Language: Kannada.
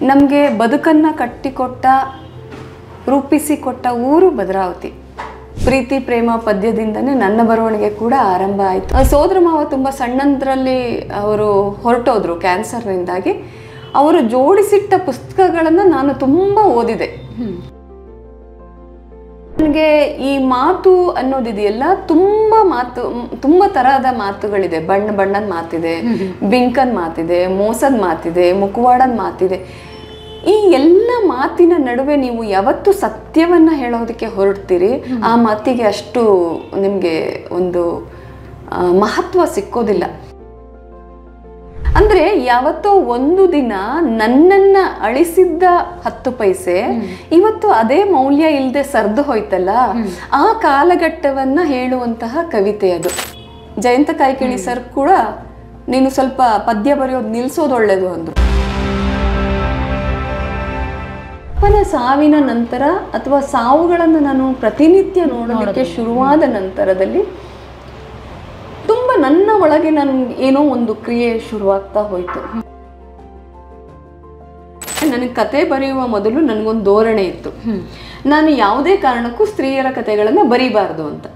ನಮಗೆ ಬದುಕನ್ನು ಕಟ್ಟಿಕೊಟ್ಟ ರೂಪಿಸಿಕೊಟ್ಟ ಊರು ಭದ್ರಾವತಿ ಪ್ರೀತಿ ಪ್ರೇಮ ಪದ್ಯದಿಂದನೇ ನನ್ನ ಬರವಣಿಗೆ ಕೂಡ ಆರಂಭ ಆಯಿತು ಸೋದರ ಮಾವ ತುಂಬ ಸಣ್ಣಂದ್ರಲ್ಲಿ ಅವರು ಹೊರಟೋದ್ರು ಕ್ಯಾನ್ಸರ್ನಿಂದಾಗಿ ಅವರು ಜೋಡಿಸಿಟ್ಟ ಪುಸ್ತಕಗಳನ್ನು ನಾನು ತುಂಬ ಓದಿದೆ ನನಗೆ ಈ ಮಾತು ಅನ್ನೋದಿದೆಯಲ್ಲ ತುಂಬ ಮಾತು ಮ್, ತುಂಬ ತರಹದ ಮಾತುಗಳಿದೆ ಬಣ್ಣ ಬಣ್ಣದ ಮಾತಿದೆ ಬಿಂಕನ್ ಮಾತಿದೆ ಮೋಸದ ಮಾತಿದೆ ಮುಖವಾಡದ ಮಾತಿದೆ ಈ ಎಲ್ಲ ಮಾತಿನ ನಡುವೆ ನೀವು ಯಾವತ್ತು ಸತ್ಯವನ್ನ ಹೇಳೋದಕ್ಕೆ ಹೊರಡ್ತೀರಿ ಆ ಮಾತಿಗೆ ಅಷ್ಟು ನಿಮಗೆ ಒಂದು ಆ, ಮಹತ್ವ ಸಿಕ್ಕೋದಿಲ್ಲ ಅಂದ್ರೆ ಯಾವತ್ತೋ ಒಂದು ದಿನ ನನ್ನನ್ನ ಅಳಿಸಿದ್ದ ಹತ್ತು ಪೈಸೆ ಇವತ್ತು ಅದೇ ಮೌಲ್ಯ ಇಲ್ಲದೆ ಸರ್ದು ಹೋಯ್ತಲ್ಲ ಆ ಕಾಲಘಟ್ಟವನ್ನ ಹೇಳುವಂತಹ ಕವಿತೆ ಅದು ಜಯಂತ ಕಾಯ್ಕಿಣಿ ಸರ್ ಕೂಡ ನೀನು ಸ್ವಲ್ಪ ಪದ್ಯ ಬರೆಯೋದು ನಿಲ್ಸೋದು ಒಳ್ಳೇದು ಅಂದ್ರು ಅಪ್ಪನ ಸಾವಿನ ನಂತರ ಅಥವಾ ಸಾವುಗಳನ್ನು ನಾನು ಪ್ರತಿನಿತ್ಯ ನೋಡೋದಕ್ಕೆ ಶುರುವಾದ ನಂತರದಲ್ಲಿ ತುಂಬ ನನ್ನ ಒಳಗೆ ನನ್ಗೆ ಏನೋ ಒಂದು ಕ್ರಿಯೆ ಶುರುವಾಗ್ತಾ ಹೋಯ್ತು ನನಗೆ ಕತೆ ಬರೆಯುವ ಮೊದಲು ನನಗೊಂದು ಧೋರಣೆ ಇತ್ತು ನಾನು ಯಾವುದೇ ಕಾರಣಕ್ಕೂ ಸ್ತ್ರೀಯರ ಕಥೆಗಳನ್ನು ಬರೀಬಾರ್ದು ಅಂತ